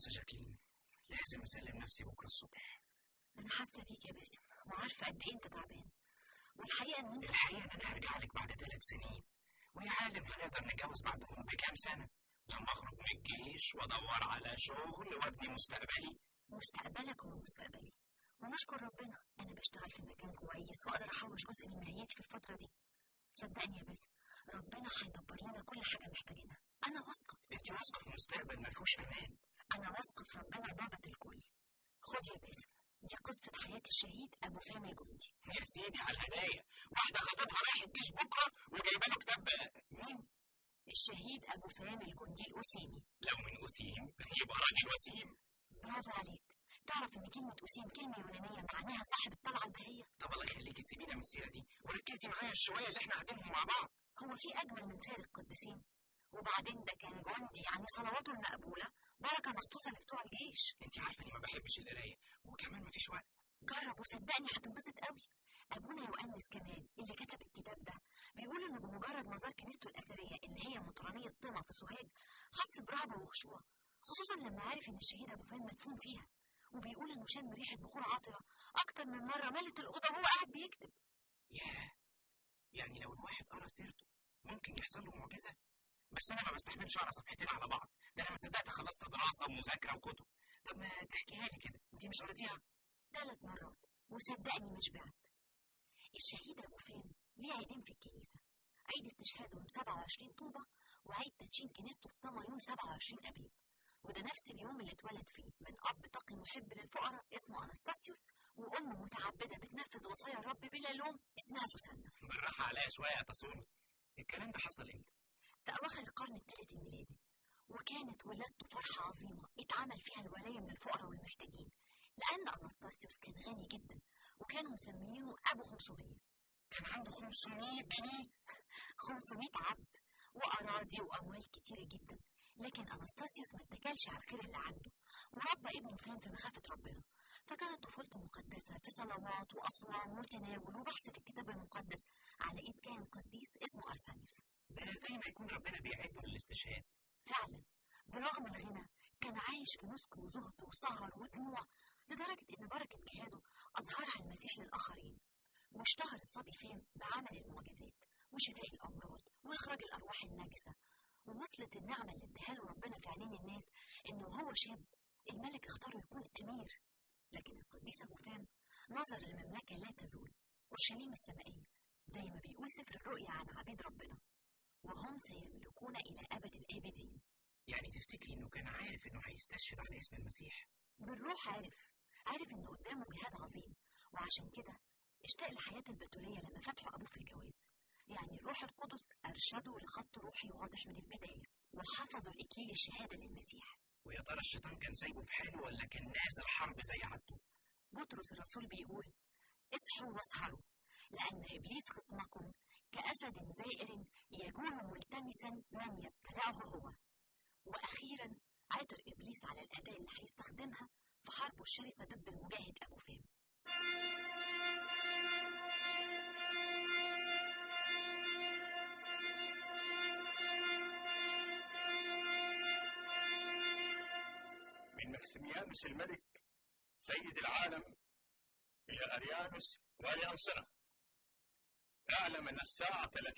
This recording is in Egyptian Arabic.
خلاص يا جاكلين لازم اسلم نفسي بكره الصبح انا حاسه بيك يا باسم وعارفه قد ايه انت تعبان والحقيقه ان انت الحقيقه ان انا هرجع لك بعد ثلاث سنين ويا عالم هنقدر نتجوز بعدهم بكام سنه لما اخرج من الجيش وادور على شغل وابني مستقبلي مستقبلك هو مستقبلي ونشكر ربنا انا بشتغل في مكان كويس واقدر احوش جزء من مهيتي في الفتره دي صدقني يا باسم ربنا هيدبر لنا كل حاجه محتاجينها انا واثقه انت واثقه في مستقبل ما فيهوش امان انا واثقه في ربنا ضابط الكل خد يا باسم دي قصة حياة الشهيد أبو فهمي الجندي يا سيدي على الهدايا واحده خطيبها رايح الجيش بكره وجايبه له كتاب مين الشهيد أبو فهمي الجندي الأسيمي لو من اسيم يبقى راجل وسيم برافو عليك تعرف إن كلمة أسيم كلمة يونانية معناها صاحب الطلعة البهية طب الله يخليكي سيبينا من السيره دي وركزي معايا شويه اللي احنا قاعدينهم مع بعض هو في أجمل من سير القديسين وبعدين ده كان جندي يعني صلواته المقبولة بركة مخصوصة لبتوع الجيش انت عارفه اني ما بحبش القرايه وكمان ما فيش وقت جرب وصدقني هتنبسط قوي أبونا يؤنس كمال اللي كتب الكتاب ده بيقول إنه بمجرد ما زار كنيسته الأثرية اللي هي مطرانية طمع في سوهاج حس برهبة وخشوع خصوصا لما عرف إن الشهيد أبو فهمي مدفون فيها وبيقول إنه شم ريحة بخور عطرة أكتر من مرة ملت الأوضة وهو قاعد بيكتب ياه يعني لو الواحد قرا سيرته ممكن يحصل له معجزه بس انا ما بستحملش اقرا صفحتين على بعض ده انا ما صدقت خلصت دراسه ومذاكره وكتب طب ما تحكيها لي كده انت مش قريتيها ثلاث مرات وصدقني ما شبعت الشهيد أبو فهمي ليه عيدين في الكنيسة عيد استشهاده يوم 27 طوبة وعيد تدشين كنيسته في طما يوم 27 أبيب وده نفس اليوم اللي اتولد فيه من أب تقي محب للفقراء اسمه أنستاسيوس وأم متعبدة بتنفذ وصايا الرب بلا لوم اسمها سوسنة بالراحه عليا شويه يا تصوني الكلام ده حصل امتى في أواخر القرن الثالث الميلادي وكانت ولادته فرحة عظيمة اتعمل فيها الولاية من الفقراء والمحتاجين لأن أنستاسيوس كان غني جدا وكانوا مسميينه أبو 500 كان عنده 500 جنيه 500 عبد وأراضي وأموال كتيرة جدا لكن أنستاسيوس ما اتكلش على الخير اللي عنده وربى ابنه فهم في مخافة ربنا فكانت طفولته مقدسة في صلوات وأصوام وتناول وبحث في الكتاب المقدس على إيد كاهن قديس اسمه أرسانيوس ده زي ما يكون ربنا بيعده للاستشهاد فعلا برغم الغنى كان عايش في نسك وزهد وسهر ودموع لدرجة إن بركة جهاده أظهرها المسيح للآخرين واشتهر الصبي فهم بعمل المعجزات وشفاء الأمراض وإخراج الأرواح النجسة ووصلت النعمة اللي اداها له ربنا في عينين الناس إنه وهو شاب الملك اختاره يكون أمير لكن القديس أبو فهم نظر لمملكة لا تزول أورشليم السمائية زي ما بيقول سفر الرؤيا عن عبيد ربنا وهم سيملكون إلى أبد الآبدين يعني تفتكري انه كان عارف انه هيستشهد على اسم المسيح بالروح عارف عارف إنه قدامه جهاد عظيم وعشان كده اشتاق لحياة البتولية لما فتحوا أبوه في الجواز يعني الروح القدس أرشده لخط روحي واضح من البداية وحفظوا الإكليل الشهادة للمسيح ويا ترى الشيطان كان سايبه في حاله ولا كان نازل حرب زي عادته بطرس الرسول بيقول اصحوا واسهروا لأن إبليس خصمكم كأسد زائر يجول ملتمسا من يبتلعه هو وأخيرا عثر إبليس على الأداة اللي هيستخدمها في حربه الشرسة ضد المجاهد أبو فهم من مكسيميانوس الملك سيد العالم إلى أريانوس والي أنصنة اعلم أن الساعة التي